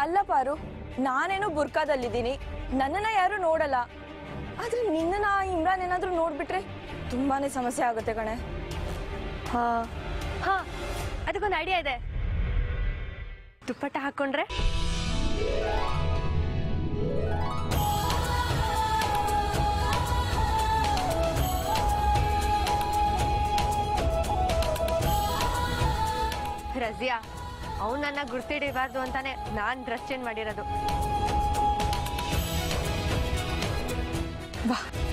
ಅಲ್ಲ ಪಾರು ನಾನೇನೋ ಬುರ್ಕಾದಲ್ಲಿದ್ದೀನಿ ನನ್ನನ್ನ ಯಾರು ನೋಡಲ್ಲ ಆದ್ರೆ ನಿನ್ನನ್ನ ಆ ಇಮ್ರಾನ್ ಏನಾದ್ರೂ ನೋಡ್ಬಿಟ್ರೆ ತುಂಬಾನೇ ಸಮಸ್ಯೆ ಆಗುತ್ತೆ ಕಣೆ ಹಾ ಹಾ ಅದಕ್ಕೊಂದು ಐಡಿಯಾ ಇದೆ ದುಪ್ಪಟ್ಟ ಹಾಕೊಂಡ್ರೆ ರಜಿಯಾ ಅವನನ್ನ ಗುರ್ತಿಡಿಬಾರ್ದು ಅಂತಾನೆ ನಾನ್ ಡ್ರೆಸ್ ಚೇಂಜ್ ಮಾಡಿರೋದು ಬಾ